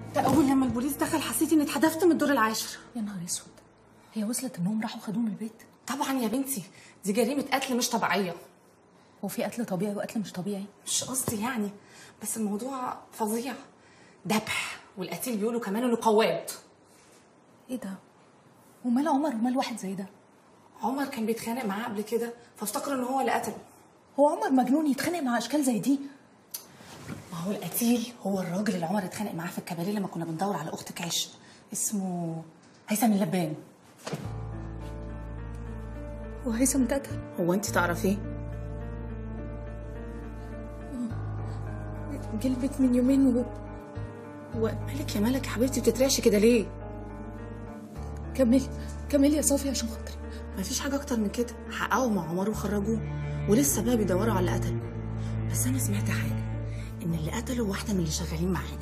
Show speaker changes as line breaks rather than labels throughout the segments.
ده اول لما البوليس دخل حسيت اني اتحدفت من الدور العاشر
يا نهار اسود هي وصلت انهم راحوا خدوه من البيت
طبعا يا بنتي دي جريمه قتل مش طبيعيه
هو في قتل طبيعي وقتل مش طبيعي
مش قصدي يعني بس الموضوع فظيع ذبح والقتيل بيقولوا كمان انه قواد
ايه ده ومال عمر ومال واحد زي ده
عمر كان بيتخانق معاه قبل كده فافتكروا ان هو اللي قتله
هو عمر مجنون يتخانق مع اشكال زي دي
ما هو القتيل هو الراجل اللي عمر اتخانق معاه في الكباريه لما كنا بندور على اختك عشق اسمه هيثم اللبان
وهيثم ده قتل
هو انت تعرفيه
جه البيت من يومين و...
مالك يا مالك يا حبيبتي بتترعشي كده ليه
كملي كملي يا صافي عشان خاطري
مفيش حاجه اكتر من كده حققوا مع عمر وخرجوه ولسه بقى بيدوروا على اللي قتله بس انا سمعت حاجه ان اللي قتله واحده من اللي شغالين معانا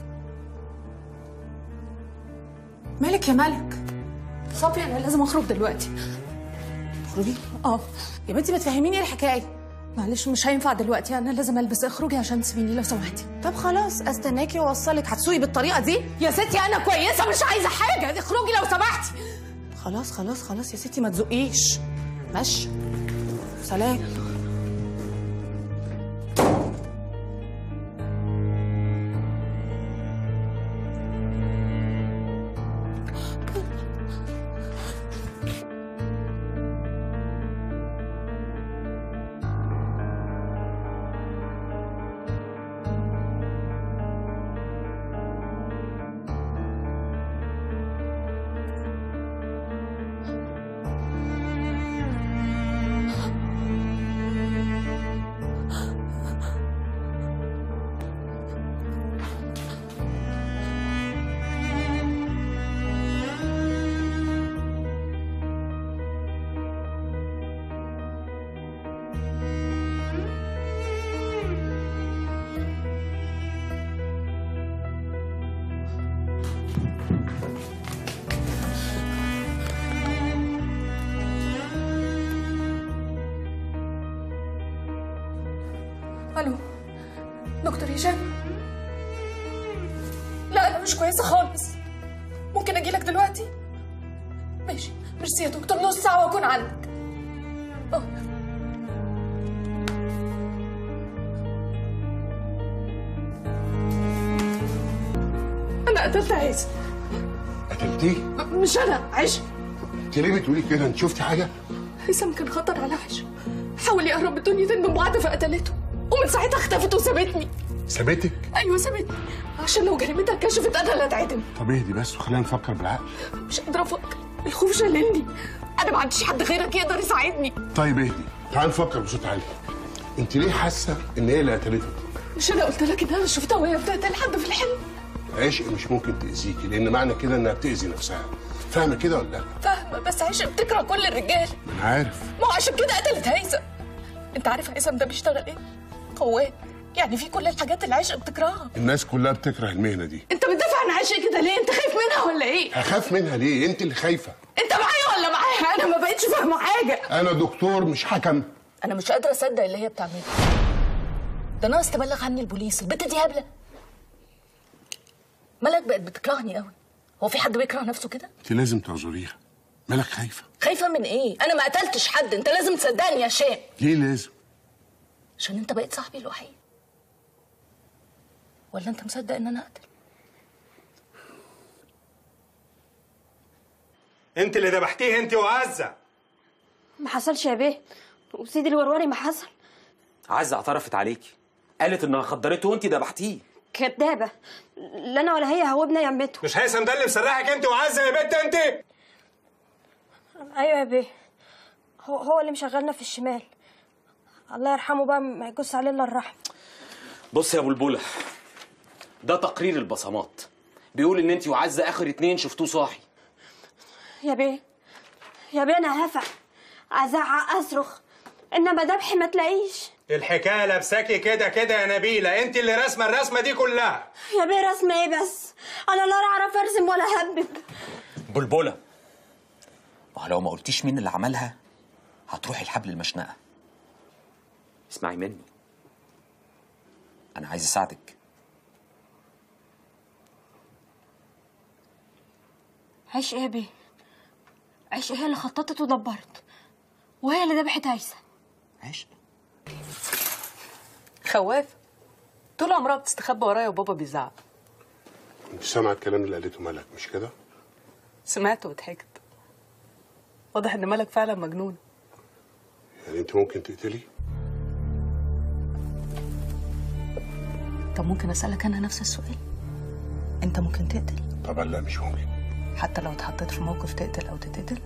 مالك يا مالك
صافي انا لازم اخرج دلوقتي
اخرجي
اه
يا بنتي ما تفهميني ايه الحكايه
معلش مش هينفع دلوقتي انا لازم البس اخرجي عشان تسيبيني لو سمحتي
طب خلاص استناكي واوصلك هتسوقي بالطريقه دي
يا ستي انا كويسه مش عايزه حاجه اخرجي لو سمحتي
خلاص خلاص خلاص يا ستي ما تزقيش ماشي سلام
الو دكتور هشام لا انا مش كويسه خالص ممكن اجيلك دلوقتي ماشي ميرسي يا دكتور نص ساعه واكون عندك اه انا قتلت عايز
قتلتيه؟
مش انا عشق
انت ليه بتقولي كده؟ انت شفتي حاجه؟
هيثم كان خطر على عشق حاول يقرب الدنيتين من بعض فقتلته ومن ساعتها اختفت وسابتني
سابتك؟
ايوه سابتني عشان لو جريمتها اتكشفت انا اللي اتعدم
طب اهدي بس وخلينا نفكر بالعقل
مش قادره افكر الخوف شللني انا ما عنديش حد غيرك يقدر يساعدني
طيب اهدي تعال نفكر بصوت عالي انت ليه حاسه ان هي اللي قتلتك؟
مش انا قلت لك ان انا شفتها وهي بتقتل حد في الحلم
عشق مش ممكن تاذيكي لان معنى كده انها بتاذي نفسها فاهمه كده ولا لا؟
فاهمه بس عشق بتكره كل الرجال
انا عارف
ما هو عشان كده قتلت هيثم انت عارف هيثم ده بيشتغل ايه قواد يعني في كل الحاجات اللي عشق بتكرهها
الناس كلها بتكره المهنه دي
انت بتدافع عن عشق كده ليه انت خايف منها ولا ايه
هخاف منها ليه؟ انت اللي خايفه
انت معايا ولا معاها انا ما بقتش فاهمه حاجه
انا دكتور مش حكم
انا مش قادره اصدق اللي هي بتعمله ده ناقص تبلغ عني البوليس البت دي هبله مالك بقت بتكرهني قوي هو في حد بيكره نفسه كده
انت لازم تعذريها مالك خايفه؟
خايفه من ايه انا ما قتلتش حد انت لازم تصدقني يا هشام
ليه لازم؟
عشان انت بقيت صاحبي الوحيد ولا انت مصدق ان انا اقتل
انت اللي ذبحتيه انت وعزه
ما حصلش يا بيه وسيدي الوروري ما حصل
عزة اعترفت عليكي قالت انها خدرته وانت ذبحتيه
كدابه لا انا ولا هي هوبنا يمته
مش هيثم ده اللي مسرحك انت وعزه يا بنت انت
ايوه يا بيه هو هو اللي مشغلنا في الشمال الله يرحمه بقى ما يجوز عليه الا الرحمه
بص يا بلبلة ده تقرير البصمات بيقول ان انت وعزة اخر اتنين شفتوه صاحي
يا بيه يا بيه انا هفع ازعق اصرخ انما ذبحي ما تلاقيش
الحكايه لابساكي كده كده يا نبيله انت اللي راسمه الرسمه دي كلها
يا بيه رسمه ايه بس انا لا اعرف ارسم ولا هبب
بلبلة ما هو لو ما قلتيش مين اللي عملها هتروحي الحبل المشنقة اسمعي مني انا عايز اساعدك
عيش ايه يا بيه عيش هي اللي خططت ودبرت وهي اللي ذبحت هيثم
عشق
خواف طول عمرها بتستخبى ورايا وبابا بيزعق
انت سامعه الكلام اللي قالته ملك مش كده
سمعت وضحكت واضح ان مالك فعلا مجنون
يعني انت ممكن تقتلي
طب ممكن اسالك انا نفس السؤال انت ممكن تقتل
طبعا لا مش ممكن
حتى لو اتحطيت في موقف تقتل او تتقتل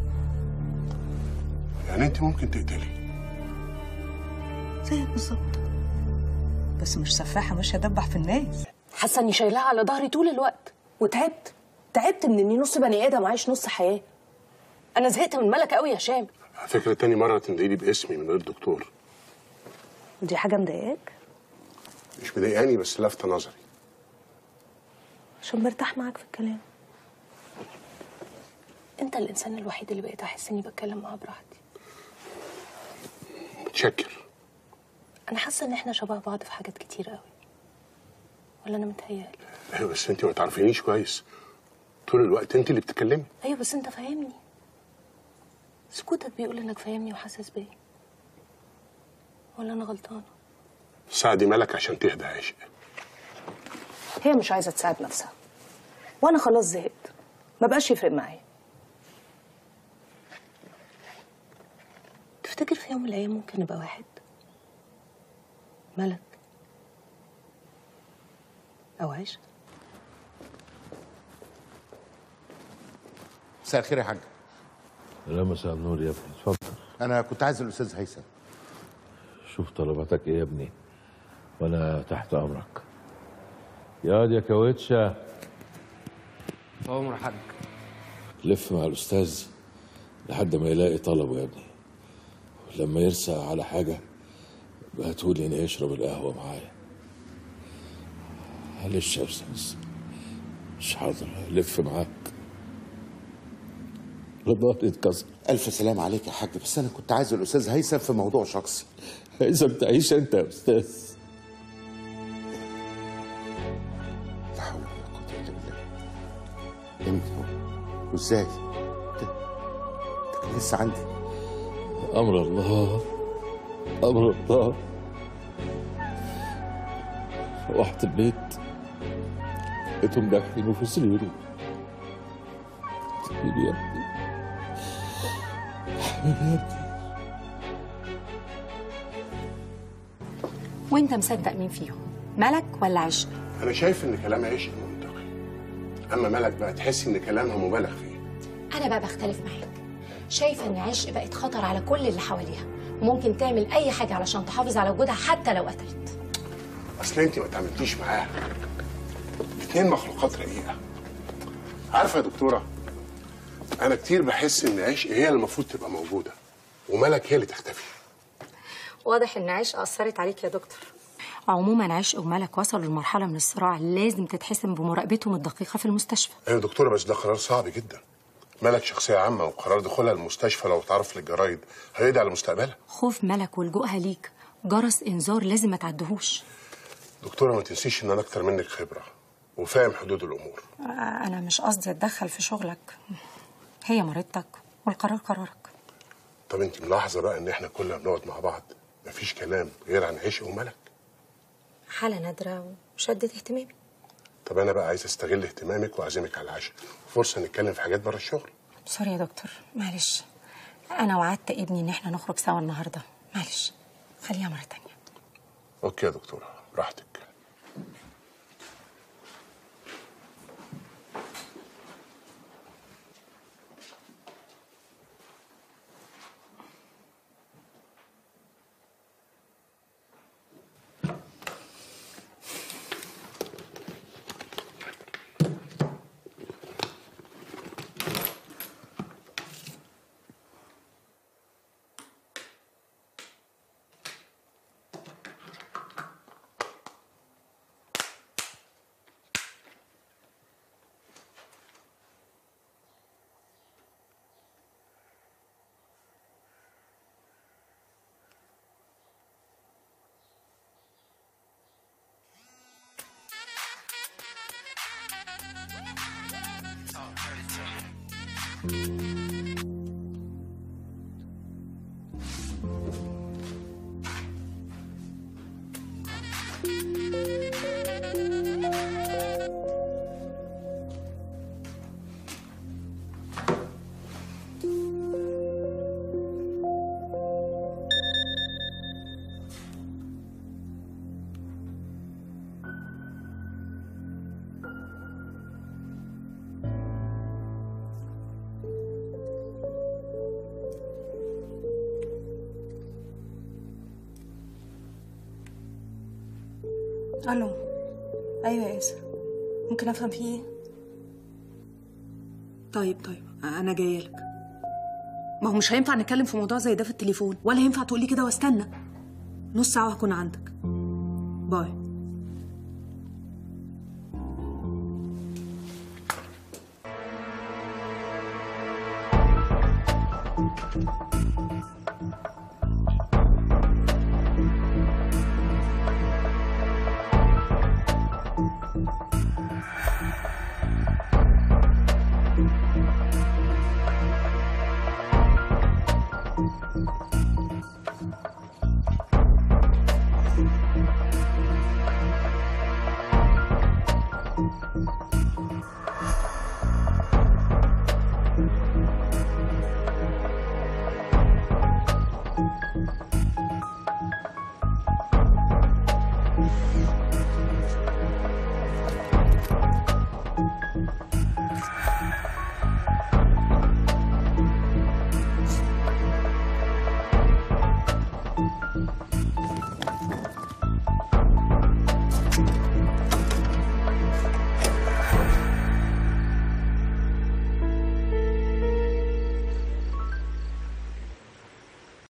يعني انت ممكن تقتلي
زيك بالظبط بس مش سفاحه مش هدبح في الناس حاسه اني شايلاها على ظهري طول الوقت وتعبت تعبت من اني نص بني ادم عايش نص حياه انا زهقت من ملك قوي يا هشام
على فكره تاني مره تندهيلي باسمي من غير دكتور
دي حاجه مضايقاك
مش مضايقاني بس لافته نظري
عشان برتاح معاك في الكلام انت الانسان الوحيد اللي بقيت احس اني بتكلم معاه براحتي
متشكر
انا حاسه ان احنا شبه بعض في حاجات كتير قوي ولا انا متهيألي
ايوه بس انت ما تعرفينيش كويس طول الوقت انت اللي بتتكلمي
ايوه بس انت فاهمني سكوتك بيقول انك فاهمني وحاسس بيا ولا انا غلطانه
ساعدي ملك عشان تهدى يا عشق
هي مش عايزه تساعد نفسها وانا خلاص زهقت ما بقاش يفرق معايا تفتكر في يوم من الايام ممكن نبقى واحد ملك او عيش
مساء الخير يا حاج
لا مساء النور يا ابني اتفضل
انا كنت عايز الاستاذ هيثم
شوف طلباتك ايه يا ابني وانا تحت امرك يا واد يا كاوتشا
عمر حاج
لف مع الاستاذ لحد ما يلاقي طلبه يا ابني لما يرسى على حاجه بقى تقول اني يشرب القهوه معايا معلش يا استاذ مش حاضر لف معاك ظهري اتكسر
الف سلام عليك يا حاج بس انا كنت عايز الاستاذ هيثم في موضوع شخصي
اذا تعيش انت يا استاذ
لا حول ولا قوه الا بالله امتى وازاي ده ده كان لسه عندي
امر الله امر الله روحت البيت لقيتهم داخلين في سريره حبيبي يا ابني حبيبي يا ابني
وانت مصدق مين فيهم ملك ولا عشق
انا شايف ان كلام عشق منطقي اما ملك بقى تحسي ان كلامها مبالغ فيه
انا بقى بختلف معاك شايفه ان عشق بقت خطر على كل اللي حواليها وممكن تعمل اي حاجه علشان تحافظ على وجودها حتى لو قتلت
اصل انت ما تعاملتيش معاها اتنين مخلوقات رقيقه عارفه يا دكتوره انا كتير بحس ان عشق هي اللي المفروض تبقى موجوده وملك هي اللي تختفي
واضح ان عشق اثرت عليك يا دكتور عموما عشق وملك وصلوا لمرحله من الصراع لازم تتحسم بمراقبتهم الدقيقه في المستشفى
ايوه يا دكتوره بس ده قرار صعب جدا ملك شخصيه عامه وقرار دخولها المستشفى لو اتعرف للجرايد هيقضي على مستقبلها
خوف ملك ولجوءها ليك جرس انذار لازم ما تعدهوش
دكتوره ما تنسيش ان انا اكتر منك خبره وفاهم حدود الامور
انا مش قصدي اتدخل في شغلك هي مريضتك والقرار قرارك
طب انت ملاحظه بقى ان احنا كلنا بنقعد مع بعض مفيش كلام غير عن عشق وملك
حاله نادره وشدت اهتمامي
طب انا بقى عايز استغل اهتمامك واعزمك على العشاء فرصه نتكلم في حاجات بره الشغل
سوري يا دكتور معلش انا وعدت ابني ان احنا نخرج سوا النهارده معلش خليها مره تانية
اوكي يا دكتوره براحتك
الو ايوه يا ياسر ممكن افهم في ايه طيب طيب انا جايه لك ما هو مش هينفع نتكلم في موضوع زي ده في التليفون ولا ينفع تقولي كده واستنى نص ساعه وهكون عندك باي